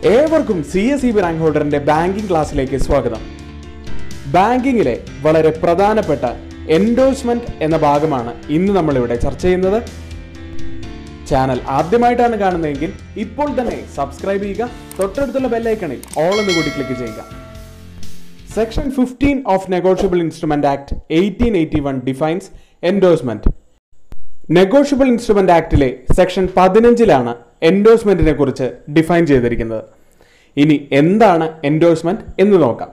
ഏവർക്കും C S E B rank ഹോൾഡറിന്റെ banking ക്ലാസ്സിലേക്ക് സ്വാഗതം ബാങ്കിങ്ങിലെ വളരെ പ്രധാനപ്പെട്ട എൻഡോഴ്സ്മെന്റ് എന്ന ഭാഗമാണ് ഇന്ന് നമ്മളിവിടെ ചർച്ച ചെയ്യുന്നത് ചാനൽ ആദ്യമായിട്ടാണ് കാണുന്നതെങ്കിൽ ഇപ്പോൾ തന്നെ സബ്സ്ക്രൈബ് ചെയ്യുക തൊട്ടടുത്തുള്ള ബെല്ലൈക്കണിൽ ഓൾ എന്ന് കൂടി ക്ലിക്ക് ചെയ്യുക section fifteen of negotiable instrument act eighteen eighty one defines endorsement negotiable instrument ആക്ടിലെ സെക്ഷൻ പതിനഞ്ചിലാണ് എൻഡോഴ്സ്മെന്റിനെ കുറിച്ച് ഡിഫൈൻ ചെയ്തിരിക്കുന്നത് ഇനി എന്താണ് എൻഡോഴ്സ്മെന്റ് എന്ന് നോക്കാം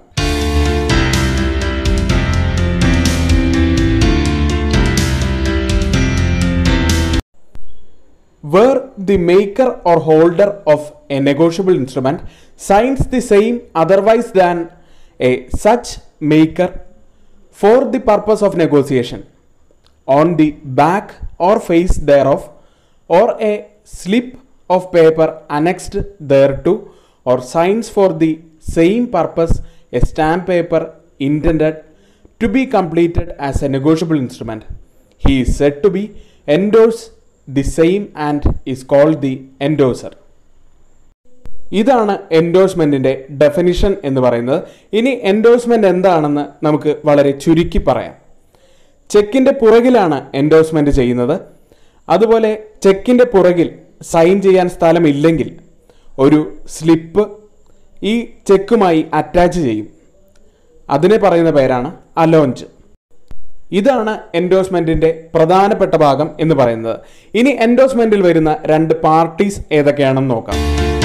where the maker or holder of a negotiable instrument signs the same otherwise than a such maker for the purpose of negotiation on the back or face thereof or a slip of paper annexed thereto or signs for the same purpose a stamp paper intended to be completed as a negotiable instrument he is said to be endorse the same and is called the endorser ഇതാണ് എൻഡോഴ്സ്മെന്റിന്റെ definition എന്ന് പറയുന്നത് ഇനി endorsement എന്താണെന്ന് നമുക്ക് വളരെ ചുരുക്കി പറയാം ചെക്കിന്റെ പുറകിലാണ് endorsement ചെയ്യുന്നത് അതുപോലെ ചെക്കിന്റെ പുറകിൽ സൈൻ ചെയ്യാൻ സ്ഥലമില്ലെങ്കിൽ ഒരു സ്ലിപ്പ് ഈ ചെക്കുമായി അറ്റാച്ച് ചെയ്യും അതിനെ പറയുന്ന പേരാണ് അലോഞ്ച് ഇതാണ് എൻഡോഴ്സ്മെന്റിന്റെ പ്രധാനപ്പെട്ട ഭാഗം എന്ന് പറയുന്നത് ഇനി എൻഡോഴ്സ്മെന്റിൽ വരുന്ന രണ്ട് പാർട്ടീസ് ഏതൊക്കെയാണെന്ന് നോക്കാം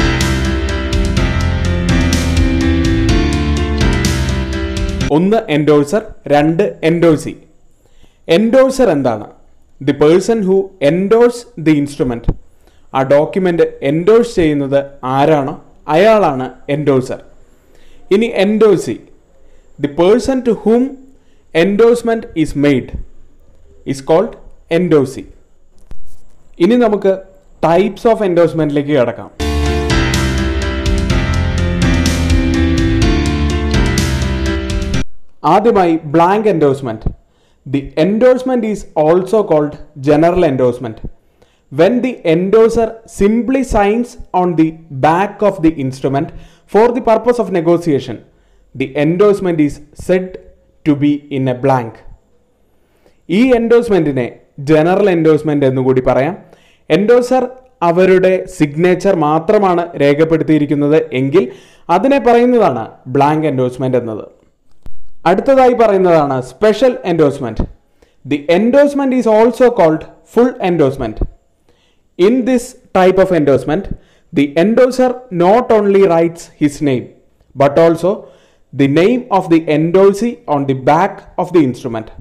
ഒന്ന് എൻഡോഴ്സർ രണ്ട് എൻഡോഴ്സി എൻഡോഴ്സർ എന്താണ് the person who endorse the instrument ആ ഡോക്യുമെന്റ് എൻഡോഴ്സ് ചെയ്യുന്നത് ആരാണോ അയാളാണ് എൻഡോഴ്സർ ഇനി endorsee the person to whom endorsement is made is called endorsee ഇനി നമുക്ക് ടൈപ്സ് ഓഫ് എൻഡോഴ്സ്മെന്റിലേക്ക് കിടക്കാം ആദ്യമായി blank endorsement the endorsement is also called general endorsement when the endorser simply signs on the back of the instrument for the purpose of negotiation the endorsement is said to be in a blank ഈ എൻഡോഴ്സ്മെന്റിനെ general endorsement എന്നുകൂടി പറയാം endorser അവരുടെ signature മാത്രമാണ് രേഖപ്പെടുത്തിയിരിക്കുന്നത് എങ്കിൽ അതിനെ പറയുന്നതാണ് ബ്ലാങ്ക് എൻഡോഴ്സ്മെന്റ് എന്നത് അടുത്തതായി പറയുന്നതാണ് special endorsement the endorsement is also called full endorsement in this type of endorsement the endorser not only writes his name but also the name of the endorsee on the back of the instrument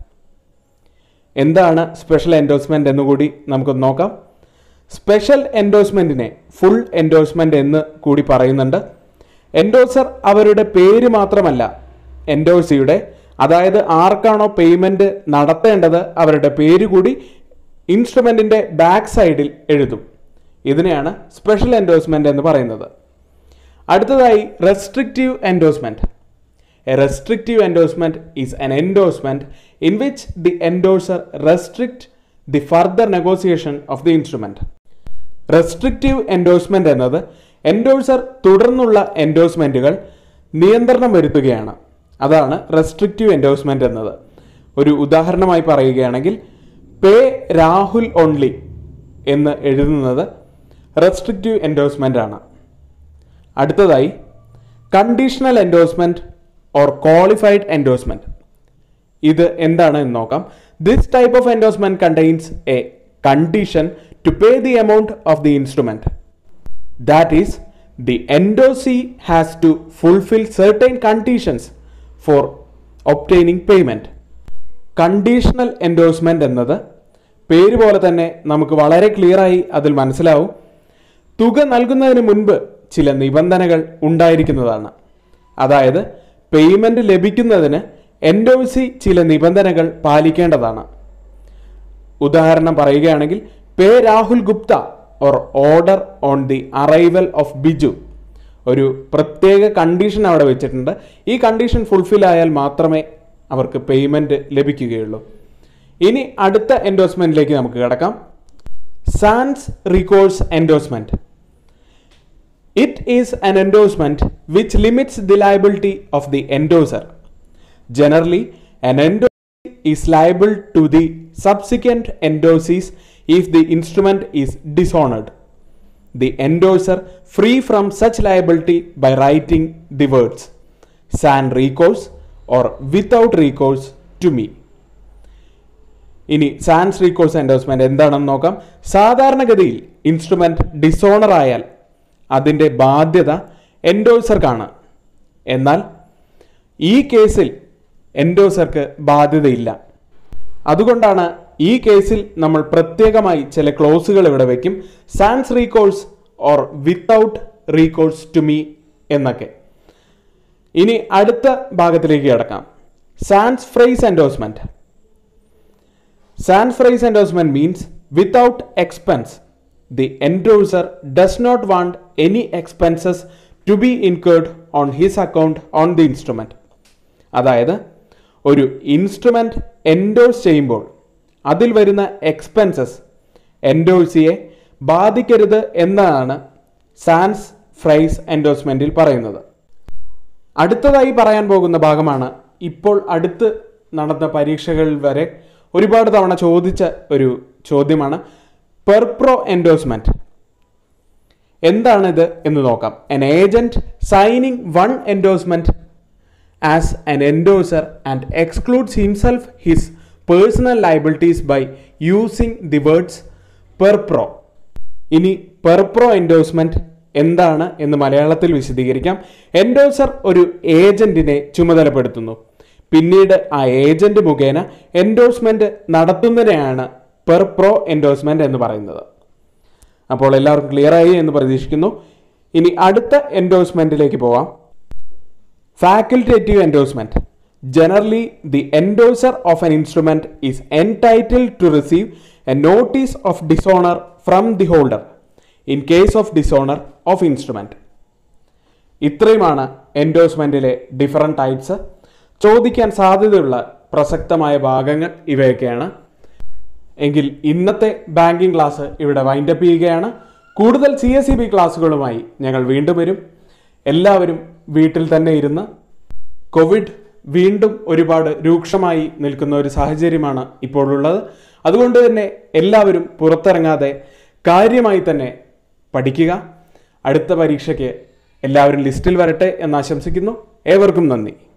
എന്താണ് special endorsement എന്നുകൂടി നമുക്ക് നോക്കാം special എൻഡോഴ്സ്മെന്റിനെ full endorsement എന്ന് കൂടി പറയുന്നുണ്ട് endorser അവരുടെ പേര് മാത്രമല്ല എൻഡോഴ്സിയുടെ അതായത് ആർക്കാണോ പേയ്മെന്റ് നടത്തേണ്ടത് അവരുടെ പേര് കൂടി ഇൻസ്ട്രുമെന്റിന്റെ ബാക്ക് സൈഡിൽ എഴുതും ഇതിനെയാണ് സ്പെഷ്യൽ എൻഡോഴ്സ്മെന്റ് എന്ന് പറയുന്നത് അടുത്തതായി restrictive endorsement A restrictive endorsement is an endorsement in which the endorser restrict the further negotiation of the instrument. Restrictive endorsement എന്നത് എൻഡോഴ്സർ തുടർന്നുള്ള എൻഡോഴ്സ്മെന്റുകൾ നിയന്ത്രണം വരുത്തുകയാണ് അതാണ് റെസ്ട്രിക്റ്റീവ് എൻഡോഴ്സ്മെന്റ് എന്നത് ഒരു ഉദാഹരണമായി പറയുകയാണെങ്കിൽ പേ രാഹുൽ ഓൺലി എന്ന് എഴുതുന്നത് റെസ്ട്രിക്റ്റീവ് എൻഡോഴ്സ്മെന്റ് ആണ് അടുത്തതായി conditional endorsement or qualified endorsement ഇത് എന്താണ് എന്ന് നോക്കാം this type of endorsement contains a condition to pay the amount of the instrument that is the endorsee has to fulfil certain conditions for obtaining payment conditional endorsement എന്നത് പേര് പോലെ തന്നെ നമുക്ക് വളരെ ക്ലിയറായി അതിൽ മനസ്സിലാവും തുക നൽകുന്നതിന് മുൻപ് ചില നിബന്ധനകൾ ഉണ്ടായിരിക്കുന്നതാണ് അതായത് പേയ്മെന്റ് ലഭിക്കുന്നതിന് എൻഡോസി ചില നിബന്ധനകൾ പാലിക്കേണ്ടതാണ് ഉദാഹരണം പറയുകയാണെങ്കിൽ pay Rahul Gupta or order on the arrival of Biju ഒരു പ്രത്യേക കണ്ടീഷൻ അവിടെ വെച്ചിട്ടുണ്ട് ഈ കണ്ടീഷൻ ഫുൾഫിൽ ആയാൽ മാത്രമേ അവർക്ക് പേയ്മെന്റ് ലഭിക്കുകയുള്ളൂ ഇനി അടുത്ത എൻഡോഴ്സ്മെന്റിലേക്ക് നമുക്ക് കിടക്കാം sans recourse endorsement It is an endorsement which limits the liability of the endorser. Generally, an endorsee is liable to the subsequent endorsees if the instrument is dishonored. The endorser free from such liability by writing the words sans recourse or without recourse to me. ഇനി sans recourse endorsement എന്താണെന്ന് നോക്കാം സാധാരണഗതിയിൽ instrument dishonour ആയാൽ അതിൻ്റെ ബാധ്യത എൻഡോഴ്സർക്കാണ് എന്നാൽ ഈ കേസിൽ എൻഡോഴ്സർക്ക് ബാധ്യതയില്ല അതുകൊണ്ടാണ് ഈ കേസിൽ നമ്മൾ പ്രത്യേകമായി ചില ക്ലോസുകൾ ഇവിടെ വയ്ക്കും sans recourse or without recourse to me എന്നൊക്കെ ഇനി അടുത്ത ഭാഗത്തിലേക്ക് കിടക്കാം sans frais endorsement sans frais endorsement means without expense the endorser does not want any expenses to be incurred on his account on the instrument അതായത് ഒരു instrument endorse ചെയ്യുമ്പോൾ അതിൽ വരുന്ന എക്സ്പെൻസസ് എൻഡോഴ്സിയെ ബാധിക്കരുത് എന്നാണ് സാൻസ് ഫ്രൈസ് എൻഡോഴ്സ്മെന്റിൽ പറയുന്നത് അടുത്തതായി പറയാൻ പോകുന്ന ഭാഗമാണ് ഇപ്പോൾ അടുത്ത് നടന്ന പരീക്ഷകളിൽ വരെ ഒരുപാട് തവണ ചോദിച്ച ഒരു ചോദ്യമാണ് പെർപ്രോ എൻഡോഴ്സ്മെന്റ് എന്താണിത് എന്ന് നോക്കാം an agent signing one endorsement as an endorser and excludes himself his personal liabilities by using the words per pro ഇനി പെർപ്രോ എൻഡോഴ്സ്മെന്റ് എന്താണ് എന്ന് മലയാളത്തിൽ വിശദീകരിക്കാം എൻഡോഴ്സർ ഒരു ഏജന്റിനെ ചുമതലപ്പെടുത്തുന്നു പിന്നീട് ആ ഏജന്റ് മുഖേന എൻഡോഴ്സ്മെന്റ് നടത്തുന്നതിനെയാണ് പെർപ്രോ എൻഡോഴ്സ്മെന്റ് എന്ന് പറയുന്നത് അപ്പോൾ എല്ലാവർക്കും ക്ലിയർ ആയി എന്ന് പ്രതീക്ഷിക്കുന്നു ഇനി അടുത്ത എൻഡോഴ്സ്മെന്റിലേക്ക് പോവാം facultative endorsement generally the endorser of an instrument is entitle to receive a notice of dishonour from the holder in case of dishonour of instrument ഇത്രയുമാണ് എൻഡോഴ്സ്മെന്റിലെ ഡിഫറെൻറ്റ് ടൈപ്സ് ചോദിക്കാൻ സാധ്യതയുള്ള പ്രസക്തമായ ഭാഗങ്ങൾ ഇവയൊക്കെയാണ് എങ്കിൽ ഇന്നത്തെ ബാങ്കിംഗ് ക്ലാസ് ഇവിടെ വൈൻഡപ്പ് ചെയ്യുകയാണ് കൂടുതൽ സി എസ് സി ബി ക്ലാസ്സുകളുമായി ഞങ്ങൾ വീണ്ടും വരും എല്ലാവരും വീട്ടിൽ തന്നെ ഇരുന്ന് കോവിഡ് വീണ്ടും ഒരുപാട് രൂക്ഷമായി നിൽക്കുന്ന ഒരു സാഹചര്യമാണ് ഇപ്പോഴുള്ളത് അതുകൊണ്ട് തന്നെ എല്ലാവരും പുറത്തിറങ്ങാതെ കാര്യമായി തന്നെ പഠിക്കുക അടുത്ത പരീക്ഷയ്ക്ക് എല്ലാവരും ലിസ്റ്റിൽ വരട്ടെ എന്ന് ആശംസിക്കുന്നു ഏവർക്കും നന്ദി